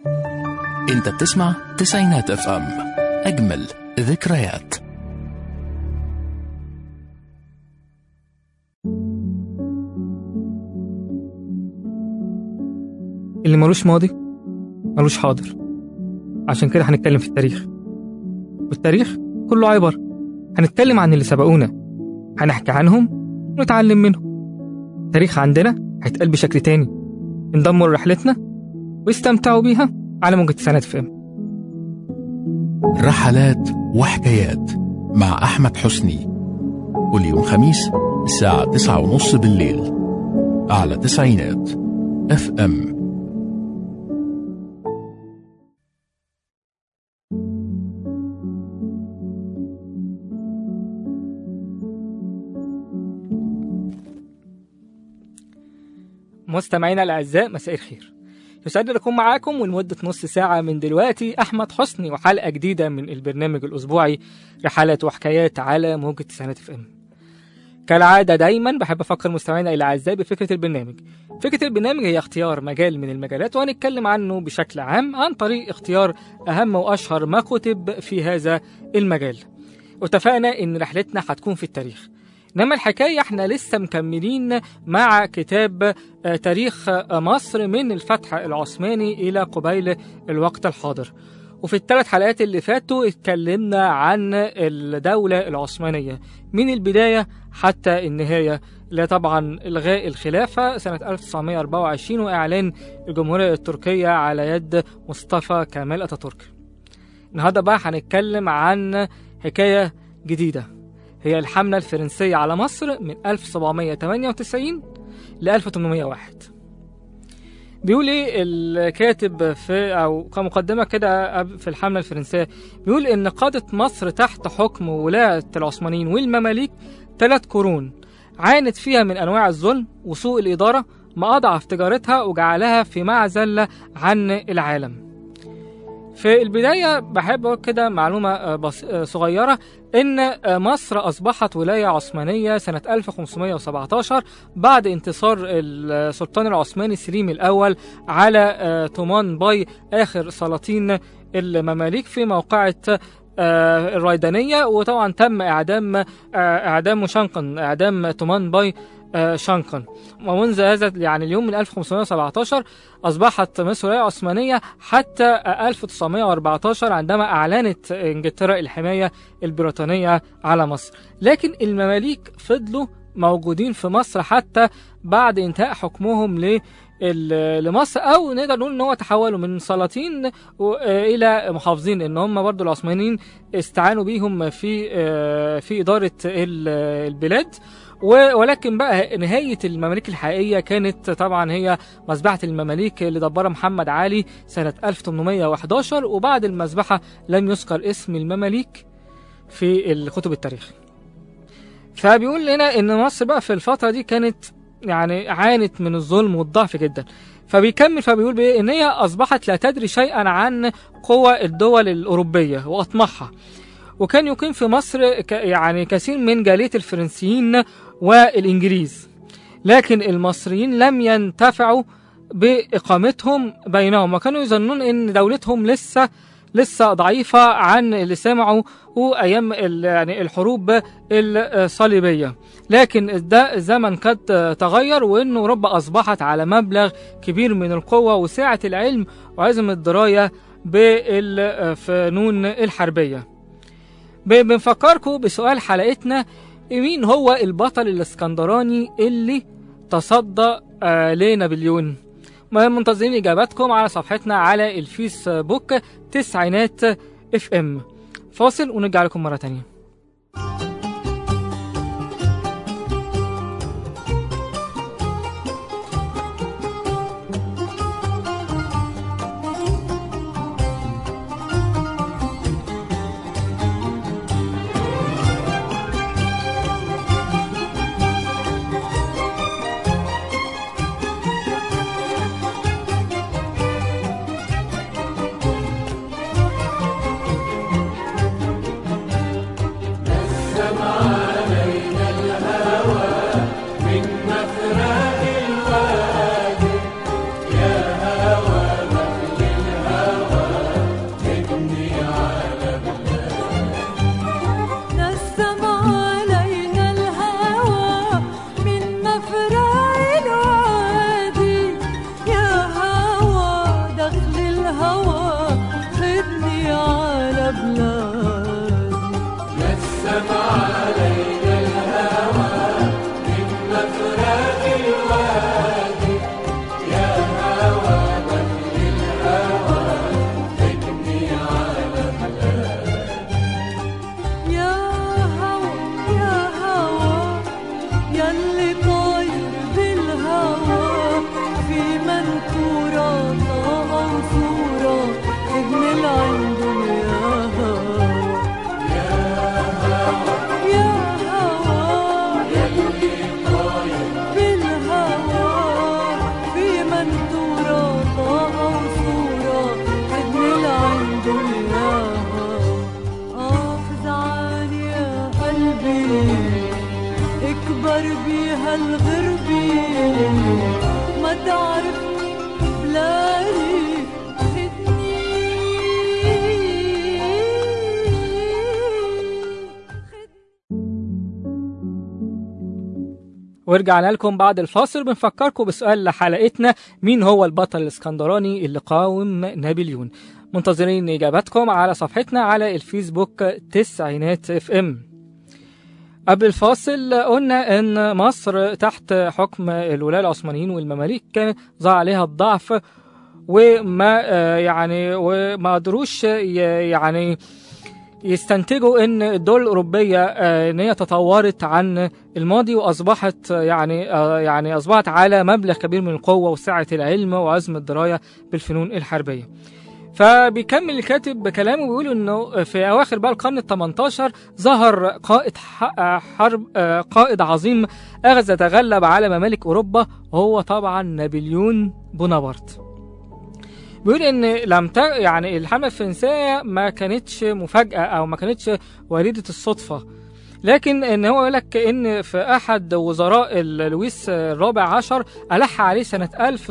انت بتسمع تسعينات اف ام اجمل ذكريات اللي ملوش ماضي ملوش حاضر عشان كده هنتكلم في التاريخ والتاريخ كله عبر هنتكلم عن اللي سبقونا هنحكي عنهم ونتعلم منهم التاريخ عندنا هيتقال بشكل تاني انضموا لرحلتنا واستمتعوا بيها على موجة سنة فهم رحلات وحكايات مع أحمد حسني كل يوم خميس الساعة تسعة ونص بالليل على تسعينات اف ام مستمعينا الأعزاء مساء الخير يسعدني أن أكون معاكم ولمدة نص ساعة من دلوقتي أحمد حسني وحلقة جديدة من البرنامج الأسبوعي رحلات وحكايات على موجة تسعينات اف ام كالعادة دايما بحب أفكر مستمعينا الأعزاء بفكرة البرنامج فكرة البرنامج هي اختيار مجال من المجالات وهنتكلم عنه بشكل عام عن طريق اختيار أهم وأشهر ما كتب في هذا المجال واتفقنا إن رحلتنا هتكون في التاريخ انما الحكايه احنا لسه مكملين مع كتاب آه، تاريخ آه، مصر من الفتح العثماني الى قبيل الوقت الحاضر وفي الثلاث حلقات اللي فاتوا اتكلمنا عن الدولة العثمانية من البداية حتى النهاية لا طبعا إلغاء الخلافة سنة 1924 وإعلان الجمهورية التركية على يد مصطفى كامل أتاتورك النهاردة بقى هنتكلم عن حكاية جديدة هي الحملة الفرنسية على مصر من 1798 ل 1801 بيقول ايه الكاتب في او كمقدمه كده في الحمله الفرنسيه بيقول ان قادت مصر تحت حكم ولاة العثمانيين والمماليك ثلاث قرون عانت فيها من انواع الظلم وسوء الاداره ما اضعف تجارتها وجعلها في معزل عن العالم في البداية بحب أقول كده معلومة آه، بس- آه، صغيرة إن آه، مصر أصبحت ولاية عثمانية سنة 1517 بعد انتصار السلطان العثماني سليم الأول على آه، تومان باي آخر سلاطين المماليك في موقعة آه، الريدانية وطبعا تم إعدام آه، إعدام شنقن إعدام تومان باي آه، شنقن ومنذ هذا يعني اليوم من 1517 أصبحت مصر ولاية عثمانية حتى 1914 عندما أعلنت إنجلترا الحماية البريطانية على مصر لكن المماليك فضلوا موجودين في مصر حتى بعد انتهاء حكمهم ل ال- لمصر او نقدر نقول ان هو تحولوا من سلاطين و- آه، الى محافظين ان هم برضو العثمانيين استعانوا بيهم في آه، في اداره ال- البلاد و- ولكن بقى نهايه المماليك الحقيقيه كانت طبعا هي مذبحه المماليك اللي دبرها محمد علي سنه 1811 وبعد المذبحه لم يذكر اسم المماليك في الكتب التاريخ فبيقول لنا ان مصر بقى في الفتره دي كانت يعني عانت من الظلم والضعف جدا فبيكمل فبيقول بايه ان هي اصبحت لا تدري شيئا عن قوى الدول الاوروبيه واطماعها وكان يقيم في مصر ك يعني كثير من جاليه الفرنسيين والانجليز لكن المصريين لم ينتفعوا باقامتهم بينهم وكانوا يظنون ان دولتهم لسه لسه ضعيفه عن اللي سمعوا ايام ال- يعني الحروب الصليبيه لكن ده الزمن قد تغير وان اوروبا اصبحت على مبلغ كبير من القوه وسعه العلم وعزم الدرايه بالفنون الحربيه ب- بنفكركم بسؤال حلقتنا مين هو البطل الاسكندراني اللي تصدى آه، لنابليون منتظرين اجاباتكم على صفحتنا على الفيسبوك تسعينات اف ام فاصل ونرجع لكم مره تانية صورة طه وصورة ابن العنده يا هوا يا هوا بالهوا في منثورة طه وصورة ابن العنده يا حافظ علي يا قلبي اكبر بيها الغربي ما تعرفني بلادي خدني ورجعنا لكم بعد الفاصل بنفكركم بسؤال لحلقتنا مين هو البطل الاسكندراني اللي قاوم نابليون منتظرين اجاباتكم على صفحتنا على الفيسبوك تسعينات اف ام قبل الفاصل قلنا ان مصر تحت حكم الولاة العثمانيين والمماليك كان ظهر عليها الضعف وما آه، يعني وما قدروش ي- يعني يستنتجوا ان الدول الاوروبيه آه، ان هي تطورت عن الماضي واصبحت آه، يعني آه، يعني اصبحت على مبلغ كبير من القوه وسعه العلم وعزم الدرايه بالفنون الحربيه. فبيكمل الكاتب بكلامه ويقول انه في اواخر بقى القرن ال 18 ظهر قائد ح- آه، حرب آه، قائد عظيم اخذ يتغلب على ممالك اوروبا وهو طبعا نابليون بونابرت. بيقول ان لم ت... يعني الحمله الفرنسيه ما كانتش مفاجاه او ما كانتش وليده الصدفه لكن ان هو يقول لك ان في احد وزراء ال- لويس الرابع عشر الح عليه سنه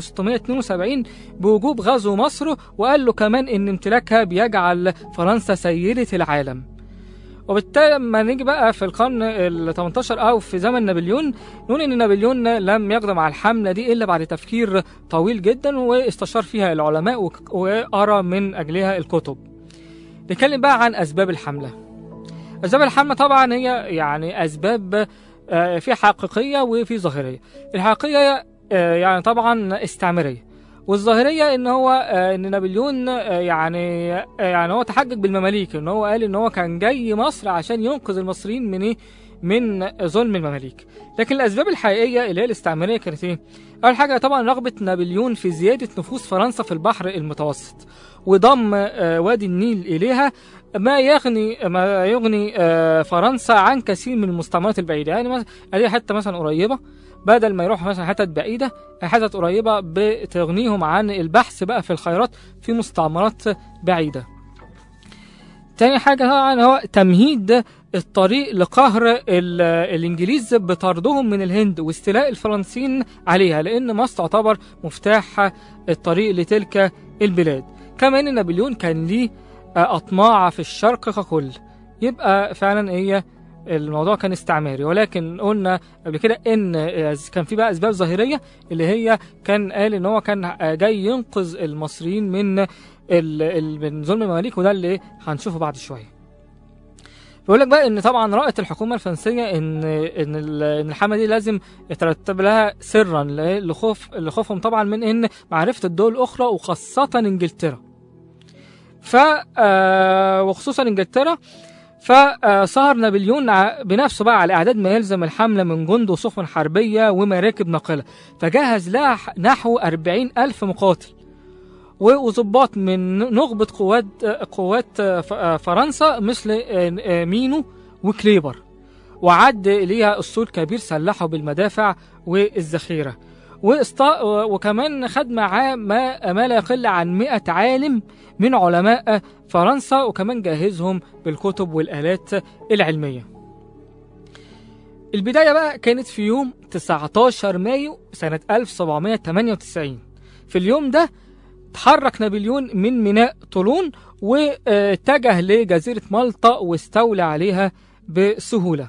1672 بوجوب غزو مصر وقال له كمان ان امتلاكها بيجعل فرنسا سيده العالم وبالتالي لما نيجي بقى في القرن ال 18 او في زمن نابليون نقول ان نابليون لم يقدم على الحمله دي الا بعد تفكير طويل جدا واستشار فيها العلماء وك- وقرا من اجلها الكتب. نتكلم بقى عن اسباب الحمله. اسباب الحمله طبعا هي يعني اسباب آه، في حقيقيه وفي ظاهريه. الحقيقيه آه، يعني طبعا استعماريه. والظاهريه ان هو آه، ان نابليون آه، يعني آه، يعني هو تحجج بالمماليك ان هو قال ان هو كان جاي مصر عشان ينقذ المصريين من ايه؟ من ظلم المماليك. لكن الاسباب الحقيقيه اللي هي الاستعماريه كانت ايه؟ اول حاجه طبعا رغبه نابليون في زياده نفوذ فرنسا في البحر المتوسط وضم آه، وادي النيل اليها ما يغني ما يغني آه، فرنسا عن كثير من المستعمرات البعيده يعني مثلا ادي حته مثلا قريبه بدل ما يروحوا مثلا حتت بعيده حتت قريبه بتغنيهم عن البحث بقى في الخيرات في مستعمرات بعيده تاني حاجة طبعا هو تمهيد الطريق لقهر ال- الإنجليز بطردهم من الهند واستيلاء الفرنسيين عليها لأن مصر تعتبر مفتاح الطريق لتلك البلاد كما أن نابليون كان ليه آه، أطماع في الشرق ككل يبقى فعلا هي الموضوع كان استعماري ولكن قلنا قبل كده ان آه، كان في بقى اسباب ظاهريه اللي هي كان قال ان هو كان آه، جاي ينقذ المصريين من ال- ال- من ظلم المماليك وده اللي هنشوفه بعد شويه. بيقول لك بقى ان طبعا رأت الحكومه الفرنسيه ان ان ال- ان الحمله دي لازم يترتب لها سرا ل- لخوف لخوفهم طبعا من ان معرفه الدول الاخرى وخاصه انجلترا. ف آه، وخصوصا انجلترا فصهر نابليون ع- بنفسه بقى على اعداد ما يلزم الحمله من جند وسفن حربيه ومراكب ناقله فجهز لها ح- نحو 40 ألف مقاتل وضباط من نخبة قوات قوات ف- فرنسا مثل مينو وكليبر وعد إليها أسطول كبير سلحه بالمدافع والذخيرة واست... وكمان خد معاه ما... ما لا يقل عن 100 عالم من علماء فرنسا وكمان جهزهم بالكتب والآلات العلمية البداية بقى كانت في يوم 19 مايو سنة 1798 في اليوم ده تحرك نابليون من ميناء طولون واتجه لجزيرة مالطا واستولى عليها بسهولة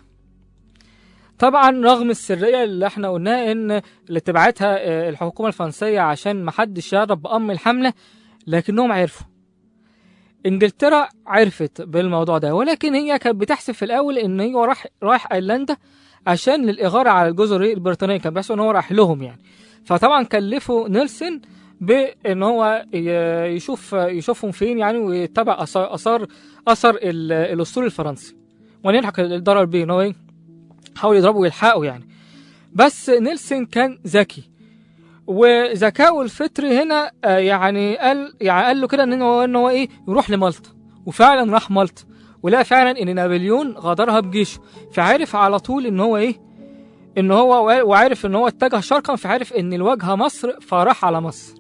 طبعا رغم السرية اللي احنا قلناها ان اللي تبعتها آه، الحكومة الفرنسية عشان محدش يعرف بأم الحملة لكنهم عرفوا انجلترا عرفت بالموضوع ده ولكن هي كانت بتحسب في الاول ان هو راح رايح ايرلندا عشان للاغاره على الجزر البريطانيه كان بيحسب ان هو راح لهم يعني فطبعا كلفوا نيلسون بان هو ي- يشوف يشوفهم فين يعني ويتبع اثار اثار اثر ال- الاسطول الفرنسي وان يلحق الضرر بيه ان هو ايه حاول يضربه ويلحقه يعني بس نيلسون كان ذكي وذكاؤه الفطري هنا آه، يعني قال يعني قال له كده ان هو ان هو ايه يروح لمالطا وفعلا راح مالطا ولقى فعلا ان نابليون غادرها بجيشه فعرف على طول ان هو ايه ان هو وعرف ان هو اتجه شرقا فعرف ان الواجهه مصر فراح على مصر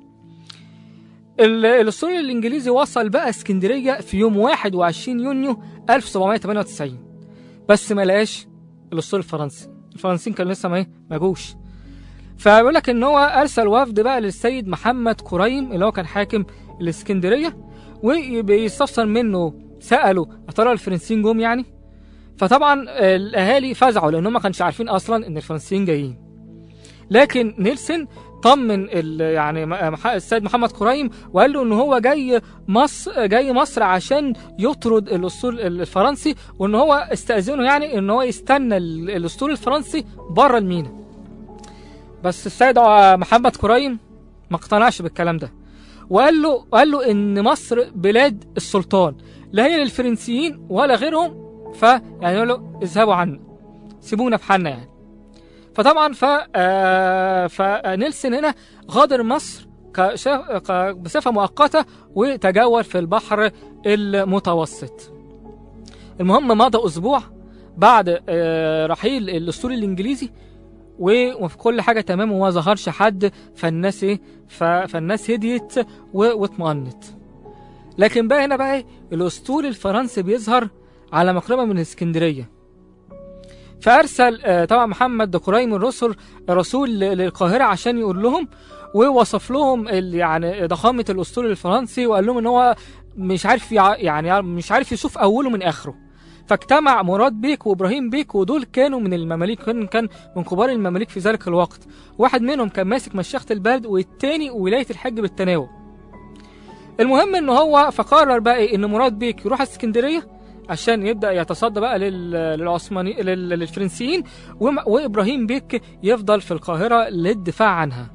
ال- الاسطول الانجليزي وصل بقى اسكندريه في يوم 21 يونيو 1798 بس ما لقاش الاسطول الفرنسي الفرنسيين كانوا لسه ما ايه ما جوش فبيقول لك ان هو ارسل وفد بقى للسيد محمد كريم اللي هو كان حاكم الاسكندريه وبيستفسر منه سالوا يا ترى الفرنسيين جم يعني فطبعا الاهالي فزعوا لان هم ما كانش عارفين اصلا ان الفرنسيين جايين لكن نيلسون طمن ال- يعني مح- السيد محمد كريم وقال له ان هو جاي مصر جاي مصر عشان يطرد الاسطول الفرنسي وان هو استاذنه يعني ان هو يستنى ال- الاسطول الفرنسي بره المينا بس السيد محمد كريم ما اقتنعش بالكلام ده وقال له قال له ان مصر بلاد السلطان لا هي للفرنسيين ولا غيرهم فيعني يقول له اذهبوا عنا سيبونا في حالنا يعني فطبعا ف آه، فنيلسون هنا غادر مصر كشا- ك- بصفه مؤقته وتجول في البحر المتوسط المهم مضى اسبوع بعد آه، رحيل الاسطول الانجليزي و- وفي كل حاجه تمام وما ظهرش حد فالناس ايه ف- فالناس هديت و- واطمأنت لكن بقى هنا بقى إيه؟ الاسطول الفرنسي بيظهر على مقربه من اسكندريه فارسل آه، طبعا محمد كريم الرسل رسول ل- للقاهره عشان يقول لهم ووصف لهم ال- يعني ضخامه الاسطول الفرنسي وقال لهم ان هو مش عارف يع- يعني مش عارف يشوف اوله من اخره فاجتمع مراد بيك وابراهيم بيك ودول كانوا من المماليك كان كان من كبار المماليك في ذلك الوقت واحد منهم كان ماسك مشيخه البلد والتاني ولايه الحج بالتناوب المهم ان هو فقرر بقى إيه ان مراد بيك يروح اسكندريه عشان يبدا يتصدى بقى لل- للعثماني لل- للفرنسيين وم- وابراهيم بيك يفضل في القاهره للدفاع عنها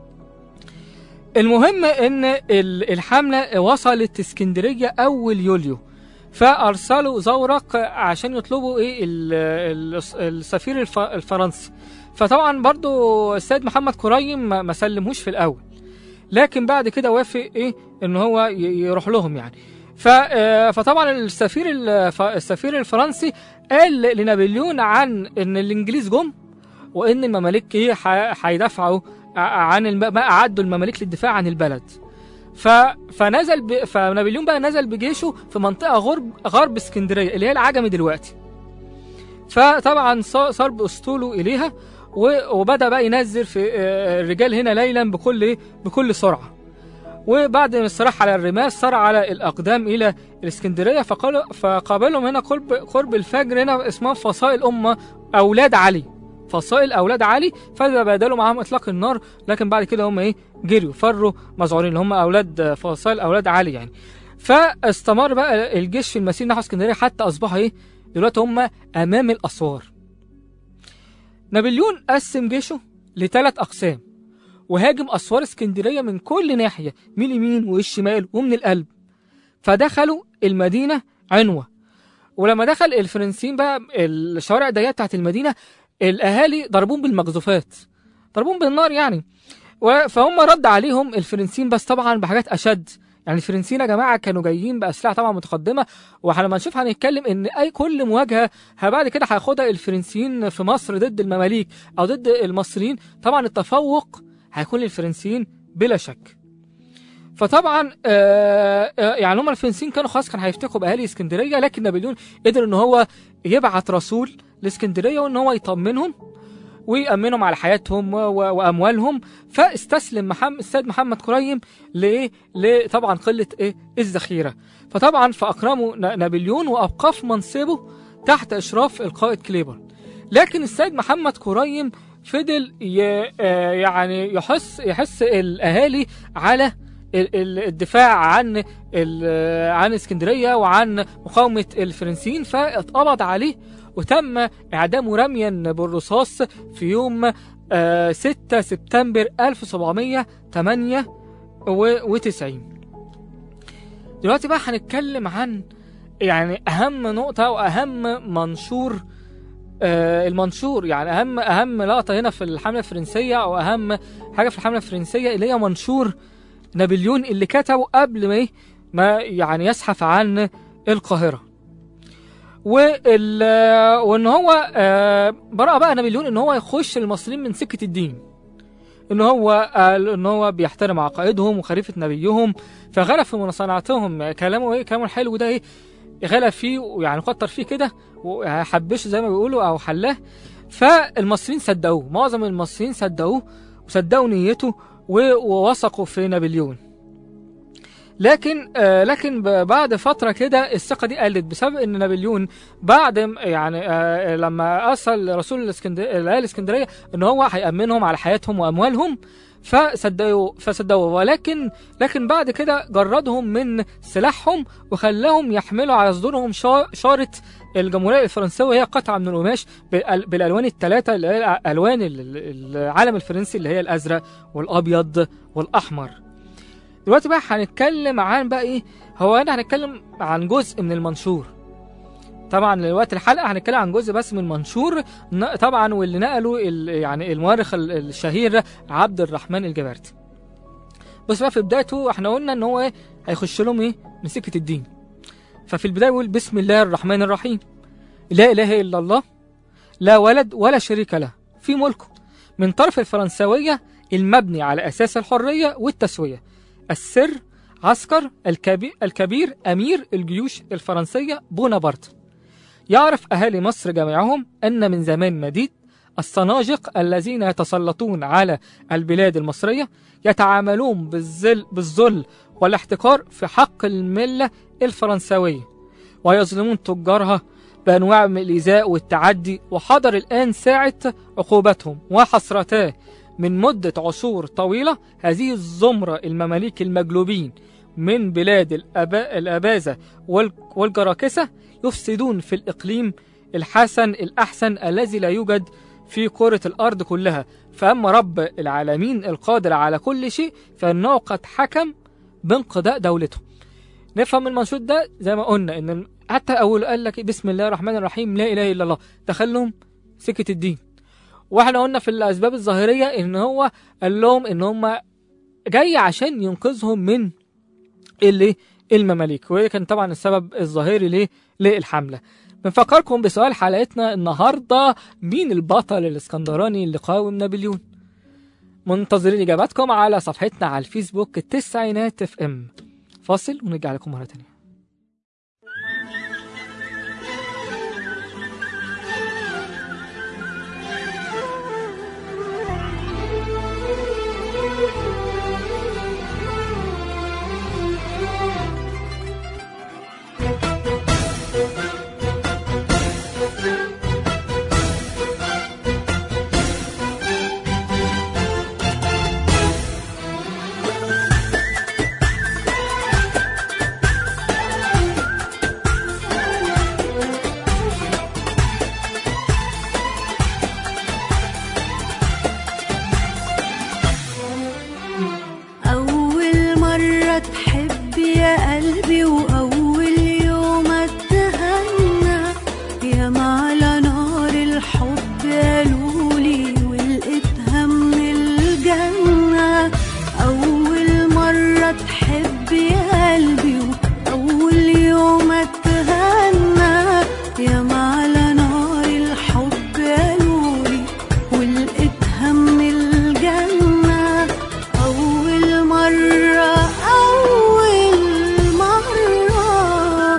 المهم ان ال- الحمله وصلت اسكندريه اول يوليو فارسلوا زورق عشان يطلبوا ايه ال- ال- السفير الف- الفرنسي فطبعا برضو السيد محمد كريم ما ما سلموش في الاول لكن بعد كده وافق ايه ان هو ي- يروح لهم يعني ف آه، فطبعا السفير الف- السفير الفرنسي قال لنابليون عن ان الانجليز جم وان المماليك ايه ح- هيدافعوا ع- عن الم... بقى اعدوا المماليك للدفاع عن البلد ف... فنزل ب... فنابليون بقى نزل بجيشه في منطقه غرب غرب اسكندريه اللي هي العجمي دلوقتي فطبعا ص- صار باسطوله اليها و... وبدا بقى ينزل في آه، الرجال هنا ليلا بكل إيه؟ بكل سرعه وبعد ما استراح على الرماس سار على الاقدام الى الاسكندريه فقال فقابلهم هنا قرب قرب الفجر هنا اسمها فصائل امه اولاد علي فصائل اولاد علي فبادلوا معاهم اطلاق النار لكن بعد كده هم ايه جريوا فروا مذعورين اللي هم اولاد فصائل اولاد علي يعني فاستمر بقى الجيش في المسير نحو اسكندريه حتى اصبحوا ايه دلوقتي هم امام الاسوار نابليون قسم جيشه لثلاث اقسام وهاجم اسوار اسكندريه من كل ناحيه من اليمين والشمال ومن القلب فدخلوا المدينه عنوه ولما دخل الفرنسيين بقى الشوارع الضيقه بتاعت المدينه الاهالي ضربوهم بالمقذوفات ضربوهم بالنار يعني و- فهم رد عليهم الفرنسيين بس طبعا بحاجات اشد يعني الفرنسيين يا جماعه كانوا جايين باسلحه طبعا متقدمه ولما نشوف هنتكلم ان اي كل مواجهه ه- بعد كده هياخدها الفرنسيين في مصر ضد المماليك او ضد المصريين طبعا التفوق هيكون للفرنسيين بلا شك فطبعا آه آه، يعني هم الفرنسيين كانوا خلاص كان هيفتكوا باهالي اسكندريه لكن نابليون قدر ان هو يبعت رسول لاسكندريه وان هو يطمنهم ويأمنهم على حياتهم و- و- وأموالهم فاستسلم محمد السيد محمد كريم لإيه؟ لطبعا قلة إيه؟ الذخيرة فطبعا فأكرموا ن- نابليون وأوقف منصبه تحت إشراف القائد كليبر لكن السيد محمد كريم فضل ي... آه يعني يحس يحس الأهالي على ال- ال- الدفاع عن ال- عن اسكندريه وعن مقاومه الفرنسيين فاتقبض عليه وتم اعدامه رميا بالرصاص في يوم آه، 6 سبتمبر 1798 دلوقتي بقى هنتكلم عن يعني اهم نقطه واهم منشور آه، المنشور يعني اهم اهم لقطه هنا في الحمله الفرنسيه او اهم حاجه في الحمله الفرنسيه اللي هي منشور نابليون اللي كتبه قبل ما إيه؟ ما يعني يزحف عن القاهره وال وان هو آه، برأ بقى نابليون ان هو يخش المصريين من سكه الدين ان هو قال ان هو بيحترم عقائدهم وخليفه نبيهم فغلب في مصانعتهم كلامه ايه كلامه الحلو ده ايه غلب فيه ويعني كتر فيه كده وحبشه زي ما بيقولوا او حلاه فالمصريين صدقوه معظم المصريين صدقوه وصدقوا نيته و- ووثقوا في نابليون لكن آه لكن ب- بعد فتره كده الثقه دي قلت بسبب ان نابليون بعد م- يعني آه لما ارسل رسول الاسكندريه الاسكندريه ان هو هيامنهم على حياتهم واموالهم فصدقوا فصدقوا ولكن لكن بعد كده جردهم من سلاحهم وخلاهم يحملوا على صدورهم شا- شاره الجمهوريه الفرنسيه وهي قطعه من القماش بال- بالالوان الثلاثه اللي هي الوان ال- ال- العالم الفرنسي اللي هي الازرق والابيض والاحمر دلوقتي بقى هنتكلم عن بقى ايه هو هنا هنتكلم عن جزء من المنشور طبعا دلوقتي الحلقه هنتكلم عن جزء بس من المنشور ن- طبعا واللي نقله ال- يعني المؤرخ ال- الشهير عبد الرحمن الجبرتي بص بقى في بدايته احنا قلنا ان هو ايه هيخش لهم ايه من سكه الدين ففي البدايه يقول بسم الله الرحمن الرحيم لا اله الا الله لا ولد ولا شريك له في ملكه من طرف الفرنسويه المبني على اساس الحريه والتسويه السر عسكر الكبير, الكبير امير الجيوش الفرنسيه بونابرت يعرف اهالي مصر جميعهم ان من زمان مديد الصناجق الذين يتسلطون على البلاد المصريه يتعاملون بالذل بالذل والاحتقار في حق المله الفرنسويه ويظلمون تجارها بانواع من الايذاء والتعدي وحضر الان ساعه عقوبتهم وحسرتاه من مدة عصور طويلة هذه الزمرة المماليك المجلوبين من بلاد الأبا الأبازة وال- والجراكسة يفسدون في الإقليم الحسن الأحسن الذي لا يوجد في كرة الأرض كلها فأما رب العالمين القادر على كل شيء فإنه قد حكم بانقضاء دولته نفهم المنشور ده زي ما قلنا ان الم- حتى اول قال لك بسم الله الرحمن الرحيم لا اله الا الله دخلهم سكه الدين واحنا قلنا في الاسباب الظاهريه ان هو قال لهم ان هم جاي عشان ينقذهم من اللي المماليك وده كان طبعا السبب الظاهري ليه للحمله بنفكركم بسؤال حلقتنا النهارده مين البطل الاسكندراني اللي قاوم نابليون منتظرين اجاباتكم على صفحتنا على الفيسبوك التسعينات اف ام فاصل ونرجع لكم مره تانية أول مرة تحب يا قلبي وأول يوم اتهنى يا على نار الحب قالولي ولقيتها من الجنة أول مرة تحب يا قلبي وأول يوم اتهنى يا على نار الحب قالولي ولقيتها من الجنة أول مرة أول مرة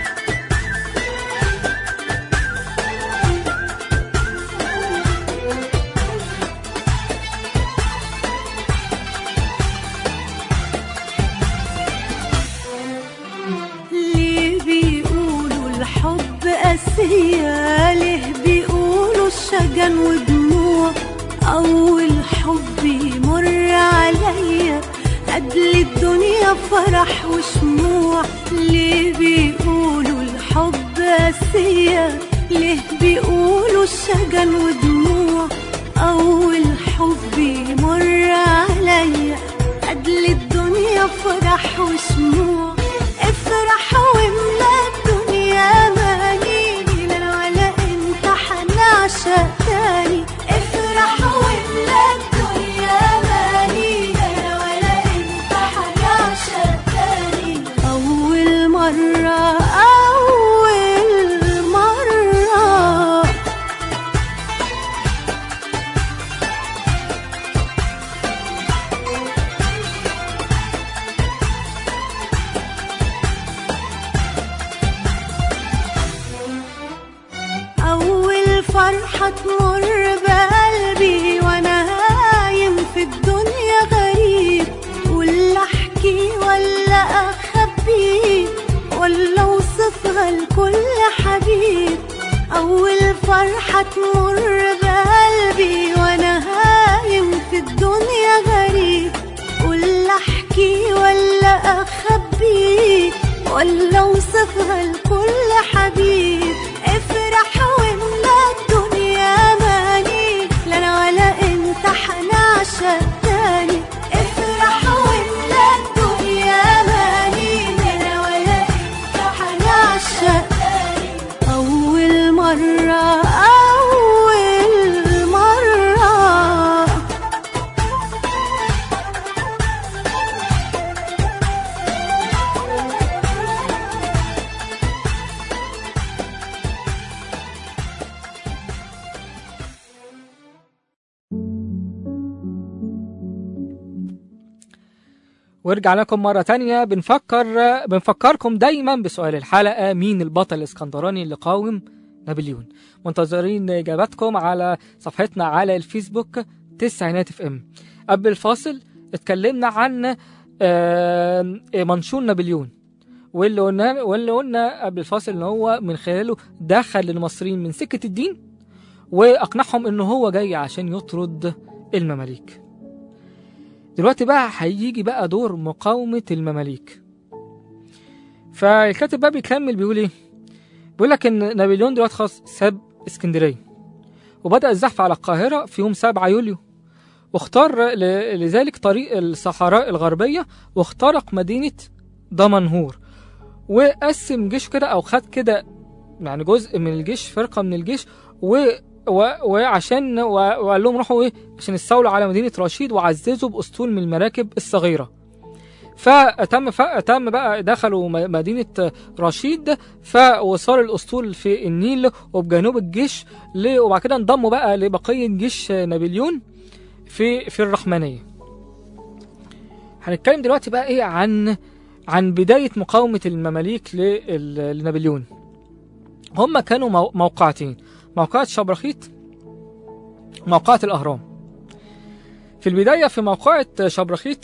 ليه بيقولوا الحب قاسية ليه بيقولوا الشجن ودموع أول حب يمر عليا قبل الدنيا فرح وشموع ليه بيقولوا الحب قاسية ليه بيقولوا الشجن ودموع أول حب يمر عليا قبل الدنيا فرح وشموع افرح واملا الدنيا ماني لا أنا ولا انت حنعمل تمر بقلبي وانا هايم في الدنيا غريب ولا احكي ولا اخبي ولا اوصفها لكل حبيب اول فرحة تمر بقلبي وانا هايم في الدنيا غريب ولا احكي ولا اخبي ولا اوصفها لكل حبيب افرح واملا الدنيا ماني لا انا ولا انت حنعشق تاني افرح واملا الدنيا ماني لا انا ولا انت حنعشق تاني اول مرة اول مرة ورجعنا لكم مرة تانية بنفكر بنفكركم دايما بسؤال الحلقة مين البطل الاسكندراني اللي قاوم نابليون منتظرين إجاباتكم على صفحتنا على الفيسبوك تسعينات اف ام قبل الفاصل اتكلمنا عن آه، منشور نابليون واللي قلنا واللي قلنا قبل الفاصل ان هو من خلاله دخل المصريين من سكة الدين واقنعهم ان هو جاي عشان يطرد المماليك دلوقتي بقى هيجي بقى دور مقاومة المماليك فالكاتب بقى بيكمل بيقول ايه بيقول لك ان نابليون دلوقتي خلاص ساب اسكندرية وبدأ الزحف على القاهرة في يوم 7 يوليو واختار ل- لذلك طريق الصحراء الغربية واخترق مدينة دمنهور وقسم جيشه كده او خد كده يعني جزء من الجيش فرقة من الجيش و و... وعشان و... وقال لهم روحوا ايه عشان يستولوا على مدينة رشيد وعززوا بأسطول من المراكب الصغيرة فتم ف... تم بقى دخلوا م- مدينة رشيد فوصار الأسطول في النيل وبجنوب الجيش ل... وبعد كده انضموا بقى لبقية جيش نابليون في في الرحمنية هنتكلم دلوقتي بقى ايه عن عن بداية مقاومة المماليك لل- لنابليون هم كانوا مو- موقعتين موقعة شبرخيت موقعة الأهرام في البداية في موقعة شبرخيت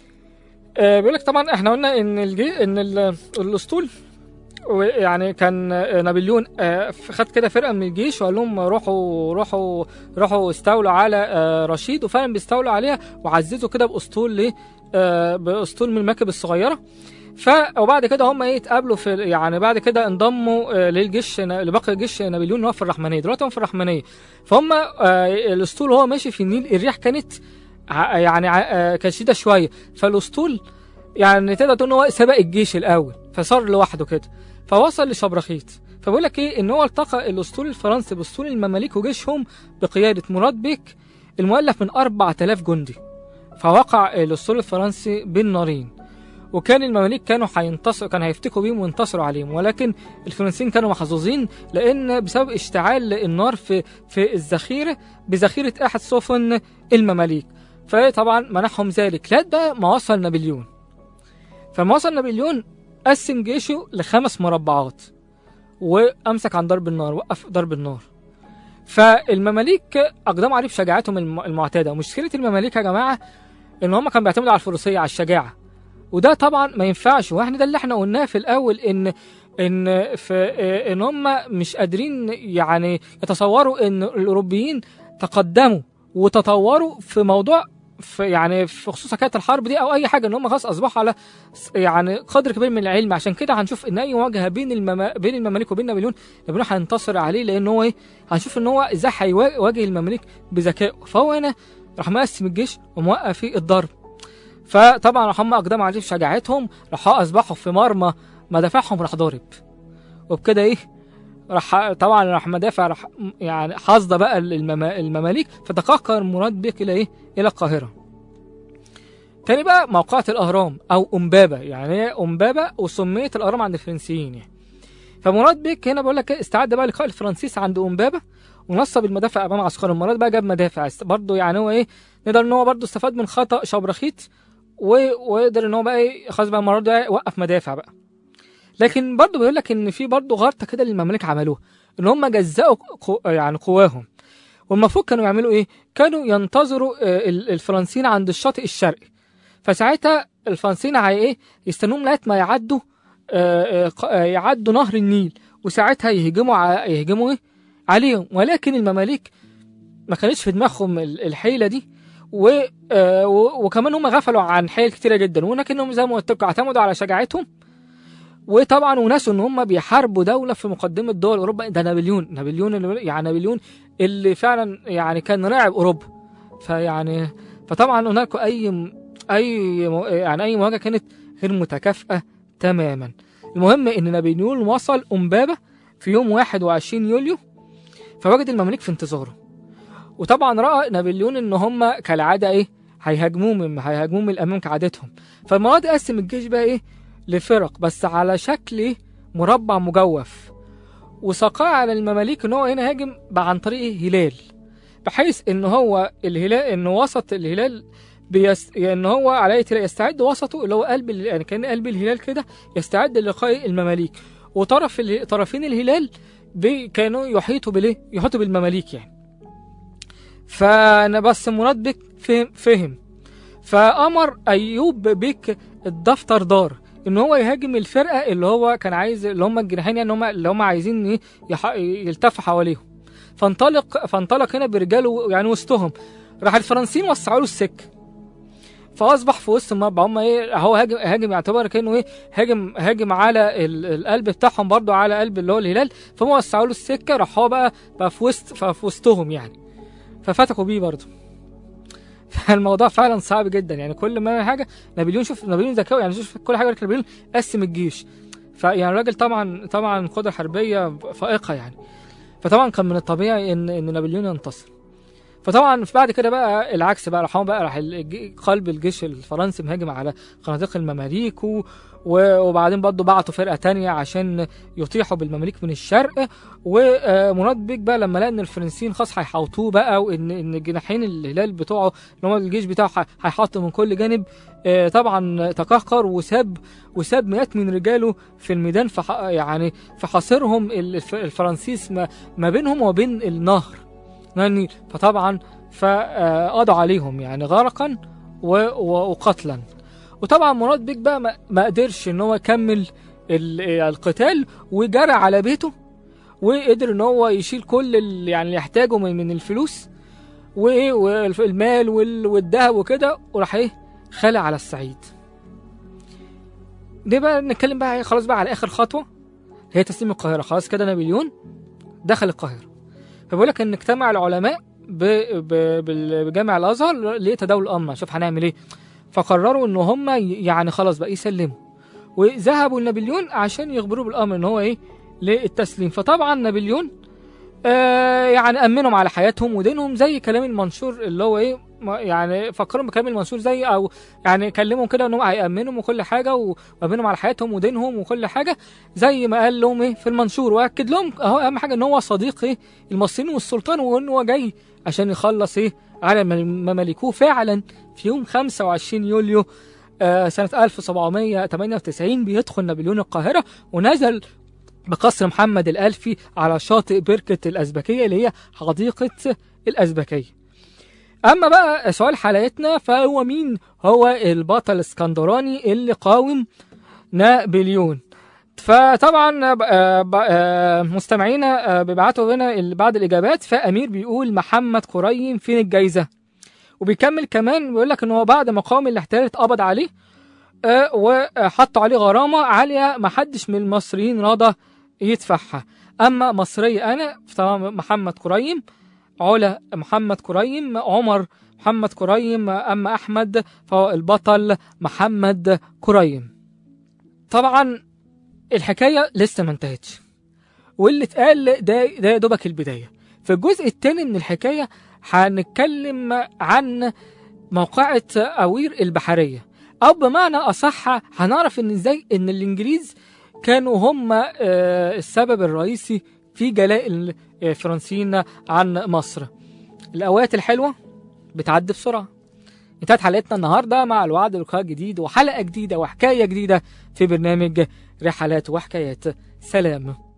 آه، بيقول لك طبعا احنا قلنا ان الجي ان ال- الاسطول و- يعني كان آه، نابليون آه، خد كده فرقه من الجيش وقال لهم روحوا روحوا روحوا استولوا على آه، رشيد وفعلا بيستولوا عليها وعززوا كده باسطول ل آه، باسطول من المركب الصغيره ف وبعد كده هم ايه اتقابلوا في يعني بعد كده انضموا آه، للجيش لباقي جيش نابليون اللي هو في الرحمنيه دلوقتي هم في الرحمنيه فهم آه، الاسطول وهو ماشي في النيل الريح كانت ع- يعني ع- آه، كانت شديده شويه فالاسطول يعني تقدر تقول ان هو سبق الجيش الاول فصار لوحده كده فوصل لشبرخيت فبقول لك ايه ان هو التقى الاسطول الفرنسي باسطول المماليك وجيشهم بقياده مراد بيك المؤلف من 4000 جندي فوقع الاسطول الفرنسي بين نارين وكان المماليك كانوا هينتصروا كانوا هيفتكوا بيهم وينتصروا عليهم ولكن الفرنسيين كانوا محظوظين لان بسبب اشتعال النار في في الذخيره بذخيره احد سفن المماليك فطبعا منحهم ذلك لغايه بقى ما وصل نابليون فلما وصل نابليون قسم جيشه لخمس مربعات وامسك عن ضرب النار وقف ضرب النار فالمماليك اقدموا عليه بشجاعتهم الم- المعتاده ومشكله المماليك يا جماعه ان هم كانوا بيعتمدوا على الفروسيه على الشجاعه وده طبعا ما ينفعش واحنا ده اللي احنا قلناه في الاول ان ان في ان هم مش قادرين يعني يتصوروا ان الاوروبيين تقدموا وتطوروا في موضوع في يعني في خصوص حكايه الحرب دي او اي حاجه ان هم خلاص اصبحوا على س- يعني قدر كبير من العلم عشان كده هنشوف ان اي مواجهه بين المما... بين المماليك وبين نابليون نابليون هينتصر عليه لان هو ايه هنشوف ان هو ازاي هيواجه المماليك بذكاء فهو هنا راح مقسم الجيش وموقف في الضرب فطبعا راح هم اقدموا عليه بشجاعتهم راح اصبحوا في مرمى مدافعهم راح ضارب وبكده ايه راح طبعا راح مدافع راح يعني حصد بقى المما... المماليك فتقهقر مراد بيك الى ايه الى القاهره تاني بقى موقعة الأهرام أو أمبابة يعني هي أمبابة وسميت الأهرام عند الفرنسيين يعني فمراد بيك هنا بقول لك إيه، استعد بقى لقاء الفرنسيس عند أمبابة ونصب المدافع أمام عسكر مراد بقى جاب مدافع است- برضه يعني هو إيه نقدر إن هو برضه استفاد من خطأ شبرخيت و- ويقدر إن هو بقى إيه خلاص بقى المرة دي وقف مدافع بقى لكن برضه بيقول لك إن في برضه غلطة كده اللي المماليك عملوها إن هم جزأوا قو يعني قواهم والمفروض كانوا يعملوا ايه كانوا ينتظروا آه، ال- الفرنسيين عند الشاطئ الشرقي فساعتها الفرنسيين هي ايه يستنوهم لغايه ما يعدوا آه، آه، ق- آه، يعدوا نهر النيل وساعتها يهجموا ع- يهجموا ايه عليهم ولكن المماليك ما كانتش في دماغهم ال- الحيله دي و... آه، و... وكمان هم غفلوا عن حيل كتيره جدا ولكنهم زي ما قلت لكم اعتمدوا على شجاعتهم وطبعا وناسوا ان هم بيحاربوا دوله في مقدمه دول اوروبا ده نابليون نابليون اللي يعني نابليون اللي فعلا يعني كان راعب اوروبا فيعني فطبعا هناك اي اي مو- يعني اي مواجهه كانت غير متكافئه تماما المهم ان نابليون وصل امبابه في يوم 21 يوليو فوجد المماليك في انتظاره وطبعا راى نابليون ان هم كالعاده ايه هيهاجموه من هيهاجموه من الامام كعادتهم فالمره دي قسم الجيش بقى ايه لفرق بس على شكل إيه؟ مربع مجوف وساقاه على المماليك ان هو هنا هاجم بقى عن طريق إيه؟ هلال بحيث ان هو الهلال ان وسط الهلال بيس... ان هو على تلا يستعد وسطه اللي هو قلب ال... يعني كان قلب الهلال كده يستعد للقاء المماليك وطرف ال... طرفين الهلال بي... كانوا يحيطوا بالايه؟ يحيطوا بالمماليك يعني فانا بس مراد بك فهم فهم فامر ايوب بك الدفتر دار ان هو يهاجم الفرقه اللي هو كان عايز اللي هم الجناحين يعني هم اللي هم عايزين ايه يح... يلتفوا حواليهم فانطلق فانطلق هنا برجاله يعني وسطهم راح الفرنسيين وسعوا له السكه فاصبح في وسط المربع هم ايه هو هاجم هاجم يعتبر كانه ايه هاجم هاجم على ال- القلب بتاعهم برضو على قلب اللي هو الهلال فهم وسعوا له السكه راح هو بقى بقى في وسط في وسطهم يعني ففتحوا بيه برضو فالموضوع فعلا صعب جدا يعني كل ما حاجه نابليون شوف نابليون ذكاء يعني شوف كل حاجه نابليون قسم الجيش فيعني الراجل طبعا طبعا قدره حربيه فائقه يعني فطبعا كان من الطبيعي ان ان نابليون ينتصر فطبعا في بعد كده بقى العكس بقى راح هو بقى راح الج- قلب الجيش الفرنسي مهاجم على قناديق المماليك و و- وبعدين برضه بعتوا فرقه تانية عشان يطيحوا بالمماليك من الشرق ومراد بيك بقى لما لقى ان الفرنسيين خلاص هيحاوطوه بقى وان ان جناحين الهلال بتوعه اللي هو الجيش بتاعه ح- هيحاط من كل جانب آه، طبعا تقهقر وساب وساب مئات من رجاله في الميدان فح يعني فحاصرهم الف- الفرنسيس ما, ما بينهم وبين النهر نهر النيل فطبعا فقضوا عليهم يعني غرقا و- و- وقتلا وطبعا مراد بيك بقى ما- ما قدرش ان هو يكمل ال- القتال وجرى على بيته وقدر ان هو يشيل كل اللي يعني اللي يحتاجه من من الفلوس وايه والمال وال- والذهب وكده وراح ايه خلع على الصعيد دي بقى نتكلم بقى إيه، خلاص بقى على اخر خطوه هي تسليم القاهره خلاص كده نابليون دخل القاهره فبيقول لك ان اجتمع العلماء ب... ب... بال- بجامع الازهر لتداول الامر شوف هنعمل ايه فقرروا ان هم ي- يعني خلاص بقى يسلموا وذهبوا لنابليون عشان يخبروه بالامر ان هو ايه للتسليم فطبعا نابليون آه يعني امنهم على حياتهم ودينهم زي كلام المنشور اللي هو ايه ما- يعني فكرهم بكلام المنشور زي او يعني كلمهم كده ان هم هيامنهم وكل حاجه وامنهم على حياتهم ودينهم وكل حاجه زي ما قال لهم ايه في المنشور واكد لهم اهو اهم حاجه ان هو صديق ايه المصريين والسلطان وان هو جاي عشان يخلص ايه على مماليكوه فعلا في يوم 25 يوليو آه سنه 1798 بيدخل نابليون القاهره ونزل بقصر محمد الألفي على شاطئ بركة الأزبكية اللي هي حديقة الأزبكية أما بقى سؤال حلقتنا فهو مين هو البطل الاسكندراني اللي قاوم نابليون فطبعا آه، ب- آه، مستمعينا آه، بيبعتوا لنا ال- بعض الإجابات فأمير بيقول محمد قريم فين الجايزة وبيكمل كمان بيقول لك ان هو بعد ما قام الاحتلال اتقبض عليه آه، وحطوا عليه غرامه عاليه ما حدش من المصريين رضى يدفعها اما مصري انا طبعا محمد كريم علا محمد كريم عمر محمد كريم اما احمد فهو البطل محمد كريم طبعا الحكايه لسه ما انتهتش واللي اتقال ده ده يا دوبك البدايه في الجزء الثاني من الحكايه هنتكلم عن موقعة أوير البحرية أو بمعنى أصح هنعرف إن إزاي إن الإنجليز كانوا هم آه، السبب الرئيسي في جلاء الفرنسيين عن مصر الأوقات الحلوة بتعدي بسرعة انتهت حلقتنا النهاردة مع الوعد بلقاء جديد وحلقة جديدة وحكاية جديدة في برنامج رحلات وحكايات سلام